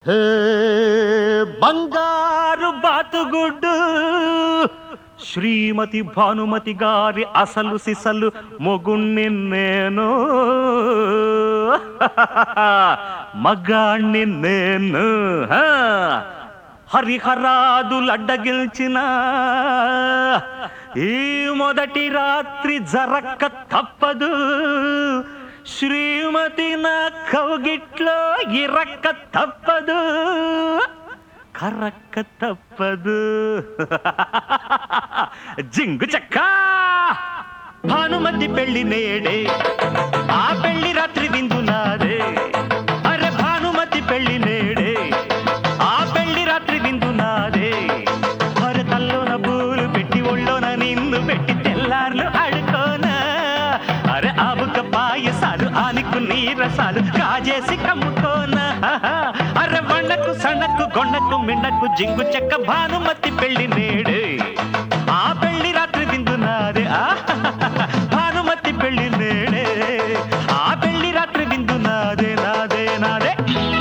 హే బంగారు బాతుగుడ్డు శ్రీమతి భానుమతి గారి అసలు సిసలు మొగుణ్ణి నేను మగాణ్ణి నేను హా. హరిహరాదులడ్డగిల్చిన ఈ మొదటి రాత్రి జరక్క తప్పదు శ్రీమతి నా కౌగిట్లో ఇరక్క తప్పదు కరక్క తప్పదు జింగు చక్క భానుమతి పెళ్లి నేడే ఆ పెళ్లి రాత్రి విందు నాదే అరే భానుమతి పెళ్లి నేడే ఆ పెళ్లి రాత్రి విందు నాదే అరే తల్లోన పూలు పెట్టి ఒళ్ళోన నిన్ను పెట్టి తెల్లార్లు ఆడుకోనా అరే ఆవుక పాయసాలు ఆనికు నీరసాలు కాజేసి కమ్ముకోనా అరే వಣ್ಣకు సಣ್ಣకు గొಣ್ಣకు మిన్నకు జింగు చెక్క భానుమతి పెళ్లి నేడే ఆ పెళ్లి రాత్రి విందు నాదే ఆ భానుమతి పెళ్లి నేడే ఆ పెళ్లి రాత్రి విందు నాదే నాదే నాదే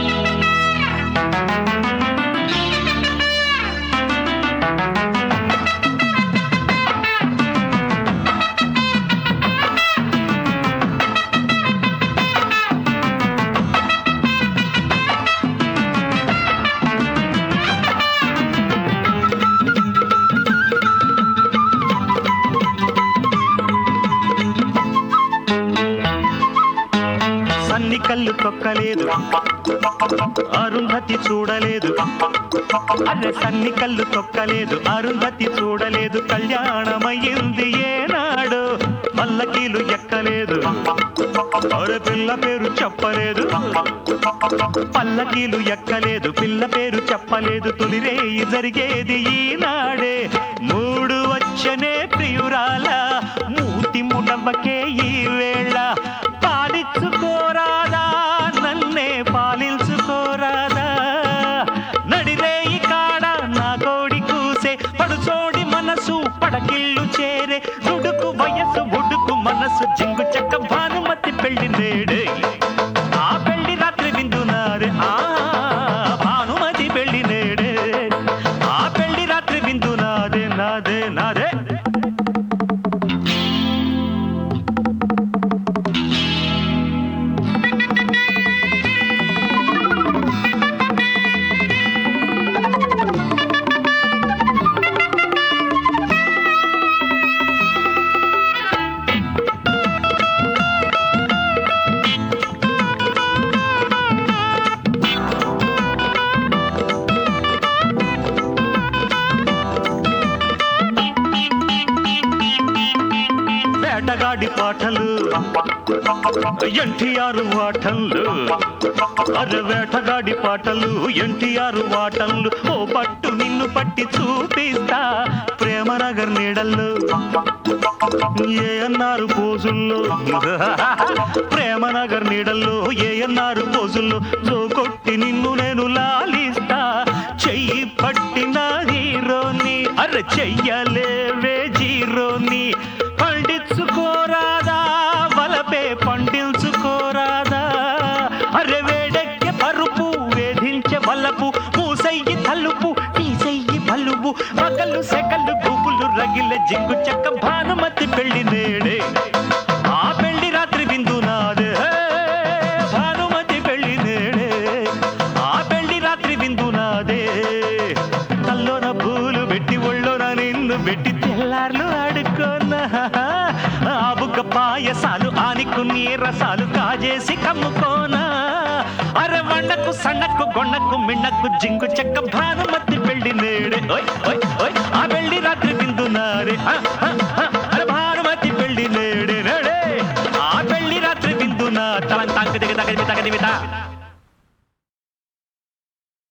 సన్ని కళ్ళు తొక్కలేదు అరుంధతి చూడలేదు అరే సన్ని కళ్ళు తొక్కలేదు అరుంధతి చూడలేదు కళ్యాణమయ్యింది ఏనాడు పల్లకీలు ఎక్కలేదు అరే పిల్ల పేరు చెప్పలేదు పల్లకీలు ఎక్కలేదు పిల్ల పేరు చెప్పలేదు తొలిరేయి జరిగేది ఈనాడే మూడు వచ్చనే ప్రియురాల మూతి ముడవకే ఈ వేళ పాలించుకోరాదా నన్నే పాలించుకోరాదా నడిరేయి కాడ నా కోడి కూసే పడుచోడి మనసు పడకిల్లు చేరే దుడుకు వయసు ఉడుకు మనసు జింగు చెక్క భానుమతి పెళ్లి నేడే ఆ పెళ్లి రాత్రి విందు నాదే ఆ భానుమతి పెళ్లి నేడే ఆ పెళ్లి రాత్రి విందు నాదే నాదే నాదే వేటగాడి పాటలు ఎన్టీఆర్ వాటంలు అరే వేటగాడి పాటలు ఎన్టీఆర్ వాటంలు ఓ పట్టు నిన్ను పట్టి చూపిస్తా ప్రేమనగర్ నీడల్లో ఏ అన్నారు పోజుల్లో ప్రేమనగర్ నీడల్లో ఏ అన్నారు పోజుల్లో జో కొట్టి నిన్ను నేను లాలిస్తా చెయ్యి పట్టిన హీరోని అరే చెయ్యలేవే జీరోని పండించుకోరాదా వలపే పండించుకోరాదా అరే వేడెక్కే పరుపు వేధించే వలపు మూసయ్యి తలుపు తీసెయ్యి బలుపు పగలు సెగలు గుబులు రగిలే జింగు చెక్క భానుమతి పెళ్లి నేడే ఆ పెళ్లి రాత్రి విందు నాదే హే, భానుమతి పెళ్లి నేడే ఆ పెళ్లి రాత్రి విందు నాదే తల్లోన పూలు పెట్టి ఒళ్ళోన నిన్ను పెట్టి తెల్లార్లు ఆడుకోనా ఆబుక పాయసాలు ఆనికు నీరసాలు కాజేసి కమ్ముకోనా అరే వಣ್ಣకు సన్నకు గొన్నకు మిన్నకు జింగు చెక్క భానుమతి పెళ్లి నేడే ఓయ్ ఓయ్ ఓయ్ ఆ పెళ్లి రాత్రి విందు నాడే ఆ, ఆ, ఆ, అరే భానుమతి పెళ్లి నేడే నేడే ఆ పెళ్లి రాత్రి విందు నా తలం తాంగ దిగ తగది తగది